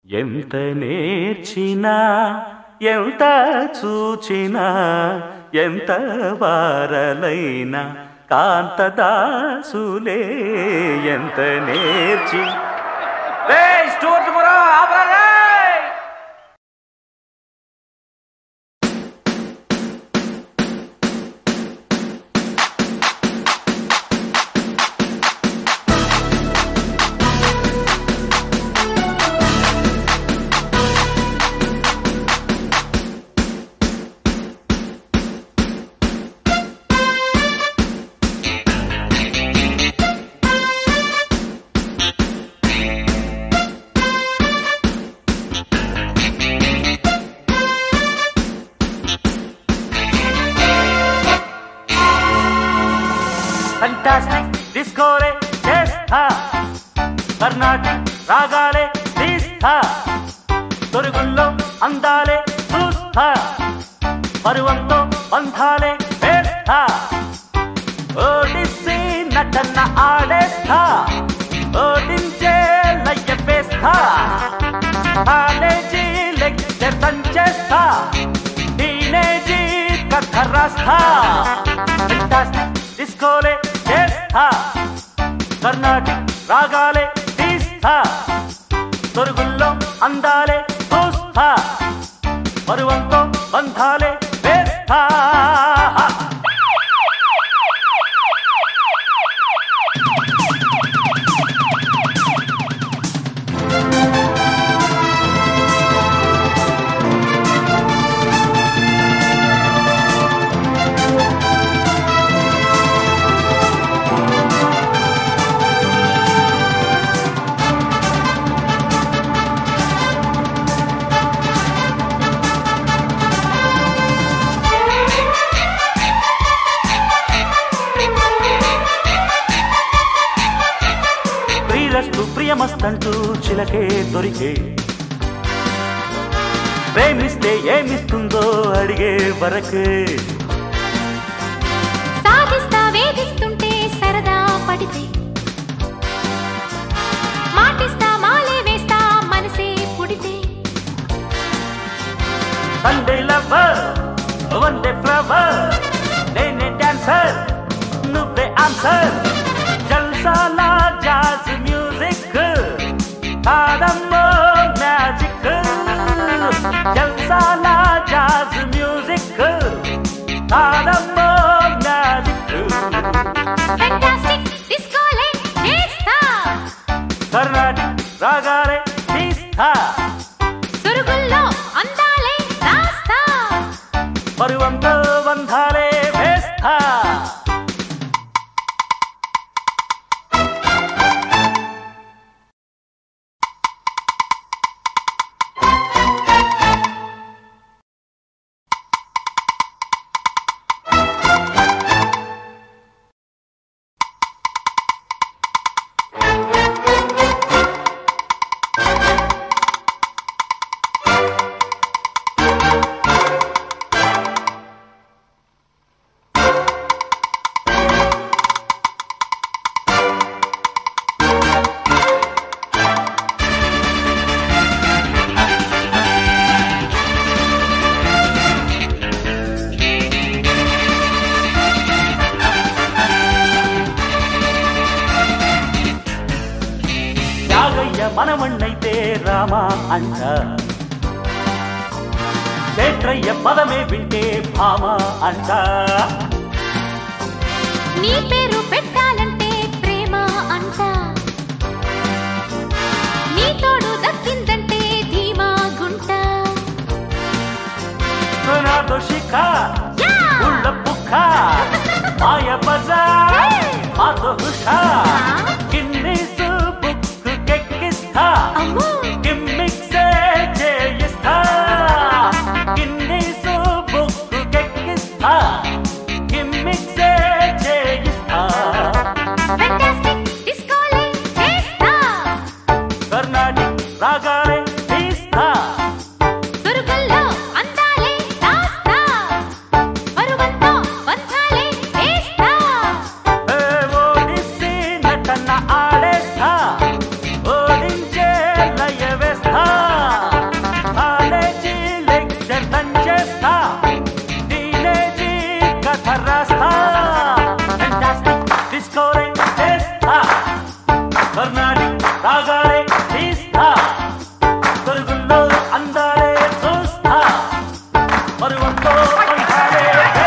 ఎంత నేర్చినా ఎంత చూచినా ఎంత వారలైనా కాంతదాసులే ఎంత నేర్చి రేయ్, స్టూవర్ట్ బ్రో, ఆపరా రేయ్! ఫంటాస్టిక్ డిస్కోరే చేస్తా కర్ణాటిక్ రాగాలే తీస్తా తొరుగుల్లో అందాలే చూస్తా పరువంతో బంధాలే వేస్తా ఓడిసి నటన ఆడేస్తా ఓడించే లయ్యపేస్తా కాలేజీ లెక్చర్ తంచేస్తా టీనేజీ కథ రాస్తా ఫంటాస్టిక్ డిస్కోలే చేస్తా కర్ణాటిక్ రాగాలే తీస్తా తొరుగుల్లో అందాలే చూస్తా పరువంతో బంధాలే వేస్తా ప్రియరస్తు ప్రియమస్తంటూ చిలకే దొరికే ప్రేమిస్తే ఏమిస్తుందో అడిగే వరకే సాధిస్తా వేధిస్తుంటే సరదా పడితే మాటిస్తా మాలే వేస్తా మనసే పుడితే Sunday lover one day flower నేనే డాన్సర్ నువ్వే ఆన్సర్ జల్సాలా జాజ్ మ్యూజిక్ కాదమ్మో మ్యాజిక్ జల్సాలా జాజ్ మ్యూజిక్ కాదమ్మో మ్యాజిక్ ఫెంటాస్టిక్ డిస్కోలే చేస్తా కర్ణాటక రాగాలే తీస్తా సురుగుల్లో అందాలే రాస్తా పరువంతో బంధాలే వేస్తా యాగయ్య మనమಣ್ಣైతే రామా అంట చేట్రయ్య పదమే వింటే భామ అంట నీ పేరు పెట్టాలంటే ప్రేమ అంట నీ తోడు దక్కిందంటే ధీమా గుంట నాతో శిఖ యా! ఉళ్ళ పుక్క మాయ బజార్ మాతో హుషా గిన్నీస్ బుక్ కెక్కిస్తా అమ్మో గిమ్మిక్సే చేయిస్తా గిన్నీస్ బుక్ కెక్కిస్తా గిమ్మిక్సే చేయిస్తా ఫెంటాస్టిక్ డిస్కోలే చేస్తా కర్ణాటిక్ రాగాలే తీస్తా సురుగుల్లో అందాలే రాస్తా పరువంతో బంధాలే వేస్తా ఏ ఓడిసి నటన ఆడేస్తా ఓడించే లయ వేస్తా కర్ణాటిక్ రాగాలే తీస్తా పరుగుల్లో అందాలే చూస్తా పరువంతో పంచాలే